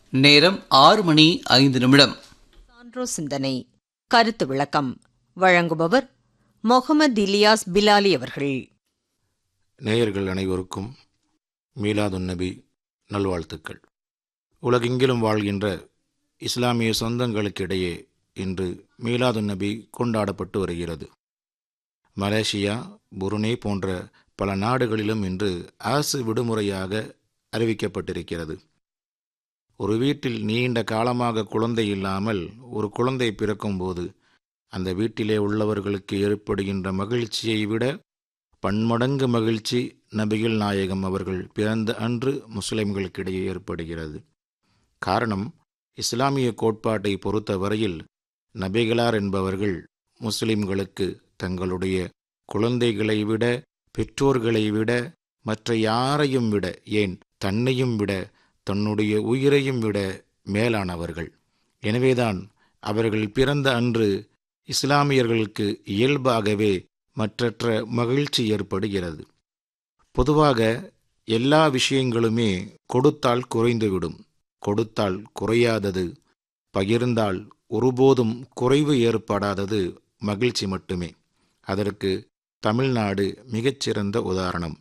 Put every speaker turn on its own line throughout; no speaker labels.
நேரம் ஆறு மணி ஐந்து நிமிடம்
சான்றோ சிந்தனை கருத்து விளக்கம் வழங்குபவர் முகமது இலியாஸ் பிலாலி அவர்கள்
நேயர்கள் அனைவருக்கும் மீலாதுன் நபி நல்வாழ்த்துக்கள் உலகெங்கிலும் வாழ்கின்ற இஸ்லாமிய சொந்தங்களுக்கிடையே இன்று மீலாதுன் நபி கொண்டாடப்பட்டு வருகிறது மலேசியா புருனே போன்ற பல நாடுகளிலும் இன்று அரசு விடுமுறையாக அறிவிக்கப்பட்டிருக்கிறது ஒரு வீட்டில் நீண்ட காலமாக குழந்தை இல்லாமல் ஒரு குழந்தை பிறக்கும்போது அந்த வீட்டிலே உள்ளவர்களுக்கு ஏற்படுகின்ற மகிழ்ச்சியை விட பன்மடங்கு மகிழ்ச்சி நபிகள் நாயகம் அவர்கள் பிறந்த அன்று முஸ்லிம்களுக்கிடையே ஏற்படுகிறது காரணம் இஸ்லாமிய கோட்பாட்டை பொறுத்த வரையில் நபிகளார் என்பவர்கள் முஸ்லிம்களுக்கு தங்களுடைய குழந்தைகளை விட பெற்றோர்களை விட மற்ற யாரையும் விட ஏன் தன்னையும் விட தன்னுடைய உயிரையும் விட மேலானவர்கள் எனவேதான் அவர்கள் பிறந்த அன்று இஸ்லாமியர்களுக்கு இயல்பாகவே மற்றற்ற மகிழ்ச்சி ஏற்படுகிறது பொதுவாக எல்லா விஷயங்களுமே கொடுத்தால் குறைந்துவிடும் கொடுத்தால் குறையாதது பகிர்ந்தால் ஒருபோதும் குறைவு ஏற்படாதது மகிழ்ச்சி மட்டுமே அதற்கு தமிழ்நாடு மிகச்சிறந்த உதாரணம்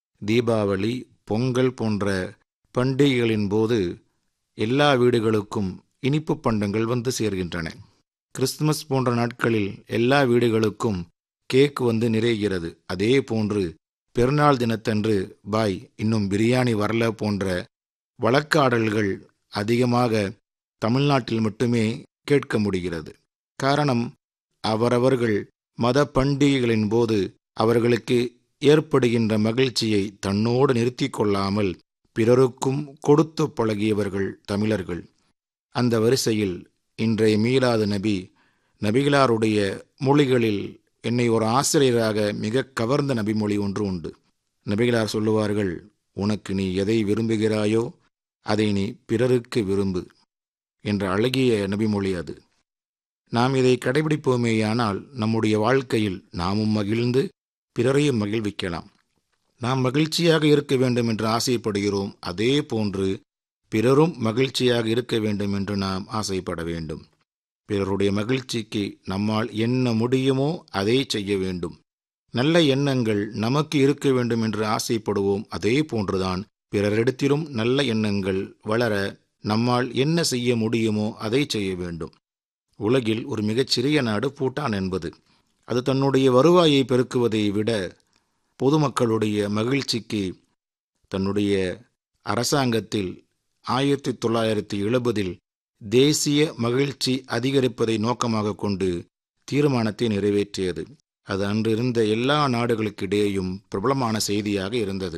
தீபாவளி பொங்கல் போன்ற பண்டிகைகளின் போது எல்லா வீடுகளுக்கும் இனிப்பு பண்டங்கள் வந்து சேர்கின்றன கிறிஸ்துமஸ் போன்ற நாட்களில் எல்லா வீடுகளுக்கும் கேக் வந்து நிறைகிறது அதே போன்று பெருநாள் தினத்தன்று பாய் இன்னும் பிரியாணி வரல போன்ற வழக்காடல்கள் அதிகமாக தமிழ்நாட்டில் மட்டுமே கேட்க முடிகிறது காரணம் அவரவர்கள் மத பண்டிகைகளின் போது அவர்களுக்கு ஏற்படுகின்ற மகிழ்ச்சியை தன்னோடு நிறுத்தி கொள்ளாமல் பிறருக்கும் கொடுத்து பழகியவர்கள் தமிழர்கள் அந்த வரிசையில் இன்றைய மீலாது நபி நபிகளாருடைய மொழிகளில் என்னை ஒரு ஆசிரியராக மிக கவர்ந்த நபிமொழி ஒன்று உண்டு நபிகளார் சொல்லுவார்கள் உனக்கு நீ எதை விரும்புகிறாயோ அதை நீ பிறருக்கு விரும்பு என்ற அழகிய நபிமொழி அது நாம் இதை கடைபிடிப்போமேயானால் நம்முடைய வாழ்க்கையில் நாமும் மகிழ்ந்து பிறரையும் மகிழ்விக்கலாம் நாம் மகிழ்ச்சியாக இருக்க வேண்டும் என்று ஆசைப்படுகிறோம் அதே போன்று பிறரும் மகிழ்ச்சியாக இருக்க வேண்டும் என்று நாம் ஆசைப்பட வேண்டும் பிறருடைய மகிழ்ச்சிக்கு நம்மால் என்ன முடியுமோ அதை செய்ய வேண்டும் நல்ல எண்ணங்கள் நமக்கு இருக்க வேண்டும் என்று ஆசைப்படுவோம் அதே போன்றுதான் பிறரிடத்திலும் நல்ல எண்ணங்கள் வளர நம்மால் என்ன செய்ய முடியுமோ அதை செய்ய வேண்டும் உலகில் ஒரு மிகச்சிறிய நாடு பூட்டான் என்பது அது தன்னுடைய வருவாயை பெருக்குவதை விட பொதுமக்களுடைய மகிழ்ச்சிக்கு தன்னுடைய அரசாங்கத்தில் ஆயிரத்தி தொள்ளாயிரத்தி எழுபதில் தேசிய மகிழ்ச்சி அதிகரிப்பதை நோக்கமாக கொண்டு தீர்மானத்தை நிறைவேற்றியது அது அன்று இருந்த எல்லா நாடுகளுக்கிடையேயும் பிரபலமான செய்தியாக இருந்தது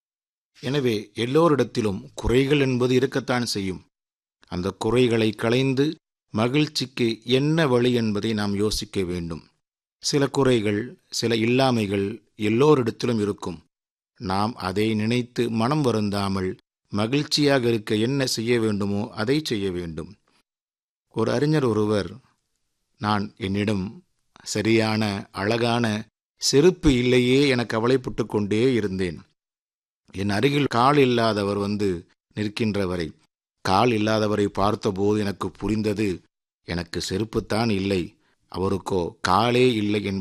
எனவே எல்லோரிடத்திலும் குறைகள் என்பது இருக்கத்தான் செய்யும் அந்த குறைகளை களைந்து மகிழ்ச்சிக்கு என்ன வழி என்பதை நாம் யோசிக்க வேண்டும் சில குறைகள் சில இல்லாமைகள் எல்லோரிடத்திலும் இருக்கும் நாம் அதை நினைத்து மனம் வருந்தாமல் மகிழ்ச்சியாக இருக்க என்ன செய்ய வேண்டுமோ அதை செய்ய வேண்டும் ஒரு அறிஞர் ஒருவர் நான் என்னிடம் சரியான அழகான செருப்பு இல்லையே என கவலைப்பட்டு கொண்டே இருந்தேன் என் அருகில் கால் இல்லாதவர் வந்து நிற்கின்றவரை கால் இல்லாதவரை பார்த்தபோது எனக்கு புரிந்தது எனக்கு செருப்புத்தான் இல்லை அவருக்கோ காலே இல்லை